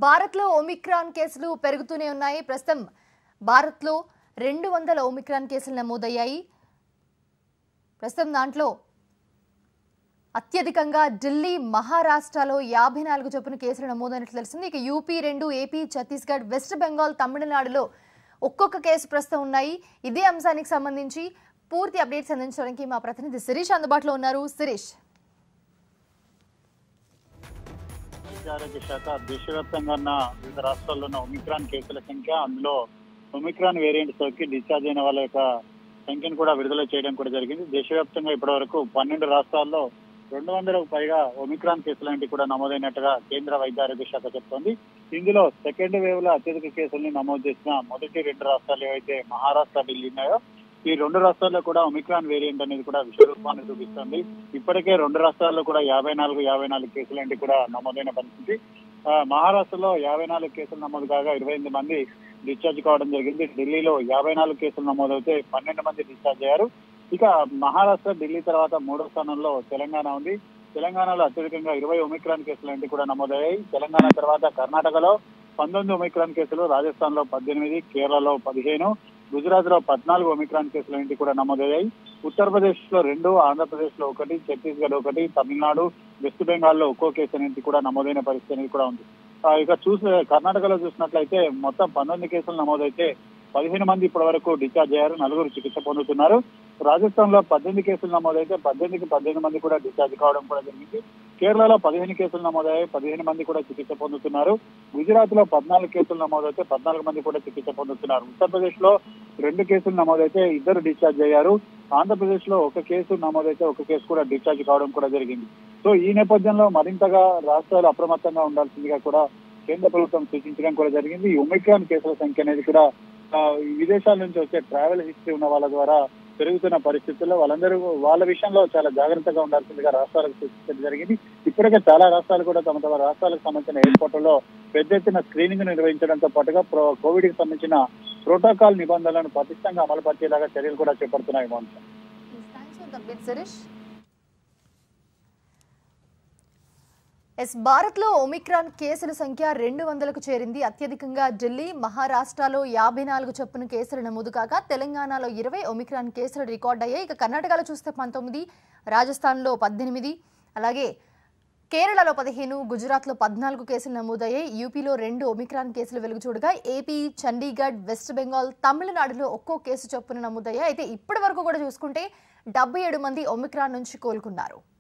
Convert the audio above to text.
భారత్లో ఒమిక్రాన్ కేసులు పెరుగుతూనే ఉన్నాయి ప్రస్తుతం భారత్లో రెండు వందల ఒమిక్రాన్ కేసులు నమోదయ్యాయి ప్రస్తుతం దాంట్లో అత్యధికంగా ఢిల్లీ మహారాష్ట్రలో యాభై నాలుగు చొప్పున కేసులు నమోదైనట్లు తెలిసింది ఇక యూపీ రెండు ఏపీ ఛత్తీస్గఢ్ వెస్ట్ బెంగాల్ తమిళనాడులో ఒక్కొక్క కేసు ప్రస్తుతం ఉన్నాయి ఇదే అంశానికి సంబంధించి పూర్తి అప్డేట్స్ అందించడానికి మా ప్రతినిధి శిరీష్ అందుబాటులో ఉన్నారు శిరీష్ వైద్య ఆరోగ్య శాఖ దేశవ్యాప్తంగా ఉన్న వివిధ రాష్ట్రాల్లో ఉన్న ఒమిక్రాన్ కేసుల సంఖ్య అందులో ఒమిక్రాన్ వేరియంట్ సోకి డిశ్చార్జ్ అయిన వాళ్ళ యొక్క సంఖ్యను కూడా విడుదల చేయడం కూడా జరిగింది దేశవ్యాప్తంగా ఇప్పటి వరకు పన్నెండు రాష్ట్రాల్లో రెండు వందలకు పైగా ఒమిక్రాన్ కేసులు లాంటివి కూడా నమోదైనట్టుగా కేంద్ర వైద్య ఆరోగ్య శాఖ చెప్తోంది ఇందులో సెకండ్ వేవ్ లో అత్యధిక కేసుల్ని నమోదు చేసిన మొదటి రెండు రాష్ట్రాలు ఏవైతే మహారాష్ట్ర ఢిల్లీ ఉన్నాయో ఈ రెండు రాష్ట్రాల్లో కూడా ఒమిక్రాన్ వేరియంట్ అనేది కూడా విశ్వరూపాన్ని చూపిస్తుంది ఇప్పటికే రెండు రాష్ట్రాల్లో కూడా యాభై నాలుగు యాభై నాలుగు కేసులు అంటే కూడా నమోదైన పరిస్థితి ఆ, మహారాష్ట్రలో యాభై నాలుగు కేసులు నమోదు కాగా ఇరవై ఎనిమిది మంది డిశ్చార్జ్ కావడం జరిగింది ఢిల్లీలో యాభై నాలుగు కేసులు నమోదైతే పన్నెండు మంది డిశ్చార్జ్ అయ్యారు ఇక మహారాష్ట్ర ఢిల్లీ తర్వాత మూడో స్థానంలో తెలంగాణ ఉంది తెలంగాణలో అత్యధికంగా ఇరవై ఒమిక్రాన్ కేసులు అంటే కూడా నమోదయ్యాయి తెలంగాణ తర్వాత కర్ణాటకలో పంతొమ్మిది ఒమిక్రాన్ కేసులు రాజస్థాన్ లో పద్దెనిమిది కేరళలో పదిహేను గుజరాత్ లో పద్నాలుగు ఒమిక్రాన్ కేసులు ఏంటి కూడా నమోదయ్యాయి ఉత్తరప్రదేశ్ లో రెండు ఆంధ్రప్రదేశ్ లో ఒకటి ఛత్తీస్గఢ్ ఒకటి తమిళనాడు వెస్ట్ బెంగాల్ లో ఒక్కో కేసు అనేది కూడా నమోదైన పరిస్థితి అనేది కూడా ఉంది ఆ, ఇక చూసి కర్ణాటకలో చూసినట్లయితే మొత్తం పంతొమ్మిది కేసులు నమోదైతే పదిహేను మంది ఇప్పటి వరకు డిశ్చార్జ్ అయ్యారు నలుగురు చికిత్స పొందుతున్నారు రాజస్థాన్ లో పద్దెనిమిది కేసులు నమోదైతే పద్దెనిమిదికి పద్దెనిమిది మంది కూడా డిశ్చార్జ్ కావడం కూడా జరిగింది కేరళలో పదిహేను కేసులు నమోదయ్యాయి పదిహేను మంది కూడా చికిత్స పొందుతున్నారు గుజరాత్ లో పద్నాలుగు కేసులు నమోదైతే పద్నాలుగు మంది కూడా చికిత్స పొందుతున్నారు ఉత్తరప్రదేశ్ లో రెండు కేసులు నమోదైతే ఇద్దరు డిశ్చార్జ్ అయ్యారు ఆంధ్రప్రదేశ్ లో ఒక కేసు నమోదైతే ఒక కేసు కూడా డిశ్చార్జ్ కావడం కూడా జరిగింది సో ఈ నేపథ్యంలో మరింతగా రాష్ట్రాలు అప్రమత్తంగా ఉండాల్సిందిగా కూడా కేంద్ర ప్రభుత్వం సూచించడం కూడా జరిగింది ఈ ఒమిక్రాన్ కేసుల సంఖ్య అనేది కూడా ఆ, విదేశాల నుంచి వచ్చే ట్రావెల్ హిస్టరీ ఉన్న వాళ్ళ ద్వారా పెరుగుతున్న పరిస్థితుల్లో వాళ్ళందరూ వాళ్ళ విషయంలో చాలా జాగ్రత్తగా ఉండాల్సిందిగా రాష్ట్రాలకు సూచించడం జరిగింది ఇప్పటికే చాలా రాష్ట్రాలు కూడా తమ తమ రాష్ట్రాలకు సంబంధించిన ఎయిర్పోర్టుల్లో పెద్ద ఎత్తున స్క్రీనింగ్ నిర్వహించడంతో పాటుగా ప్రో- కోవిడ్ కి సంబంధించిన ప్రోటోకాల్ నిబంధనలను పటిష్టంగా అమలుపరిచేలాగా చర్యలు కూడా చేపడుతున్నాయి Monica thanks for the update Shirish S భారత్లో ఒమిక్రాన్ కేసుల సంఖ్య రెండు వందలకు చేరింది అత్యధికంగా ఢిల్లీ మహారాష్ట్రలో యాభై నాలుగు చొప్పున కేసులు నమోదు కాగా తెలంగాణలో ఇరవై ఒమిక్రాన్ కేసులు రికార్డ్ అయ్యాయి ఇక కర్ణాటకలో చూస్తే పంతొమ్మిది రాజస్థాన్లో పద్దెనిమిది అలాగే కేరళలో పదిహేను గుజరాత్లో పద్నాలుగు కేసులు నమోదయ్యాయి యూపీలో రెండు ఒమిక్రాన్ కేసులు వెలుగు చూడగా ఏపీ చండీగఢ్ వెస్ట్ బెంగాల్ తమిళనాడులో ఒక్కో కేసు చొప్పున నమోదయ్యాయి అయితే ఇప్పటి వరకు కూడా చూసుకుంటే డెబ్బై ఏడు మంది ఒమిక్రాన్ నుంచి కోలుకున్నారు